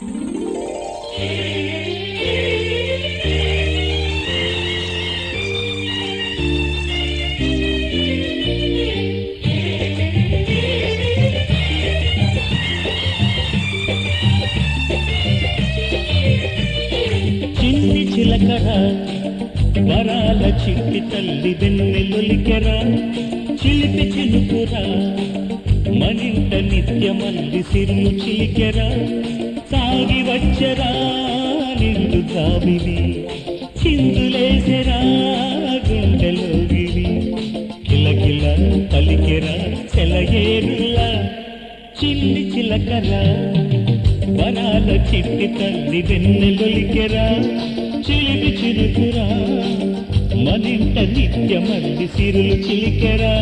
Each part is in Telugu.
చిన్ని చిలకర వరాల చిట్టి తల్లి వెన్నెలొలికెరా చిలిపి చిలుకురా మనింట నిత్యమల్లి సిరులు చిలికెరా సాగి వచ్చరా నిండు కావిలి చిందులేసెరా గుండెలోగిలి కిలకిల పలికెరా సెలయేరులా చిల్లి చిలకరా వరాల చిట్టి తల్లి వెన్నెలొలికెరా చిలిపి చిలుకురా మనింట నిత్యమల్లి సిరులు చిలికెరా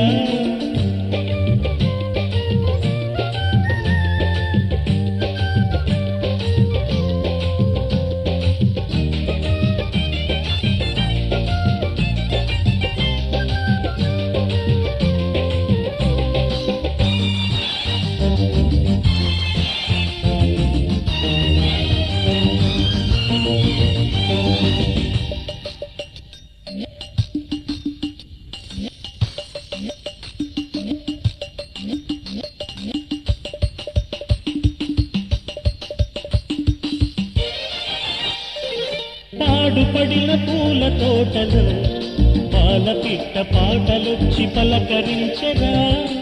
పాడుపడిన పూల తోటలో పాల పిట్ట పాటలొచ్చి పలకరించరా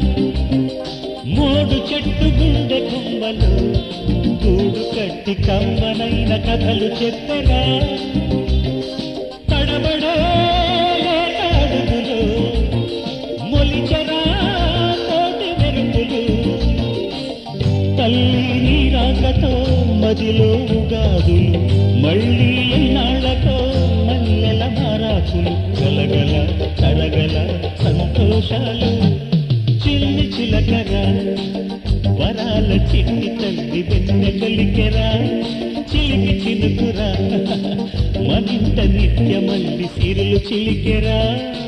మోడు చెట్టు గుండె కొమ్మలు గూడు కట్టి కమ్మనైన కథలు చెప్పరా తడబడే లేత అడుగులు మొలిచరా కోటి మెరుపులు తల్లి నీరాకతో మదిలో ఉగాదులు మళ్ళీ ఎన్నాళ్లతో మల్లెల మారాకులు గలగల తరగల సంతోషాలు చిల్లి చిలకర వరాల చిట్టి తల్లి వెన్నెగలికెరా చిలికి చిలుకురా మరింత నిత్యమల్లి సిరులు చిలికెరా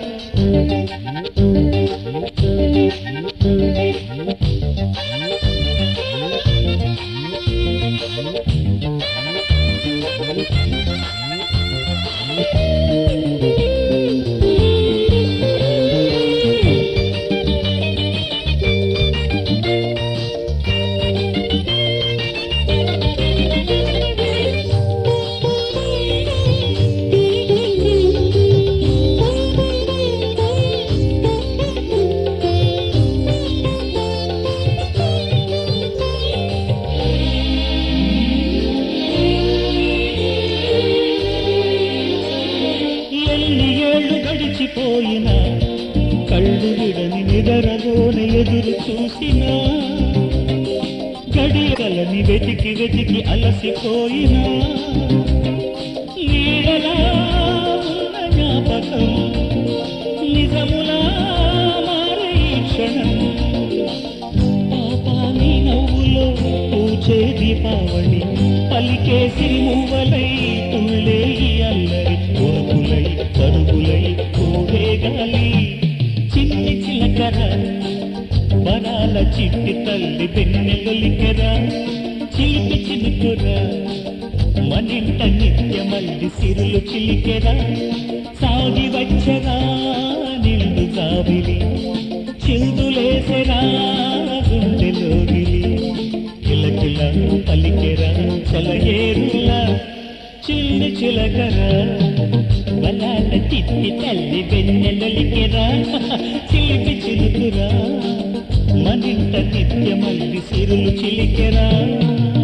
ఎన్ని ఏళ్ళు గడిచిపోయినా కళ్ళు విడని నిదరలోన ఎదురు చూసినా గడియలని వెతికి వెతికి అలసిపోయినా నీడలా ఉన్న జ్ఞాపకం నిజములా మారే ఈ క్షణం పాపాని నవ్వులో పూచే దీపావళి పలికే సిరిమువ్వలై తుళ్ళే ఈ అల్లరి ఉరుకులై పరుగులై ఊగే గాలి చిన్ని చిలకర వరాల చిట్టి తల్లి వెన్నెలొలికెరా చిలిపి చిలుకురా మనింట నిత్యమల్లి సిరులు చిలికెరా సాగి వచ్చరా నిండు కావిలి చిందులేసెరా గుండెలోగిలి కిలకిల పలికెరా చలయేరులా చిల్లి చిలకరా వలాల తిట్టి తల్లి వెన్నెలొలికెరా చిలిపి చిలుకురా మనింట నిత్యమల్లి సిరులు చిలికెరా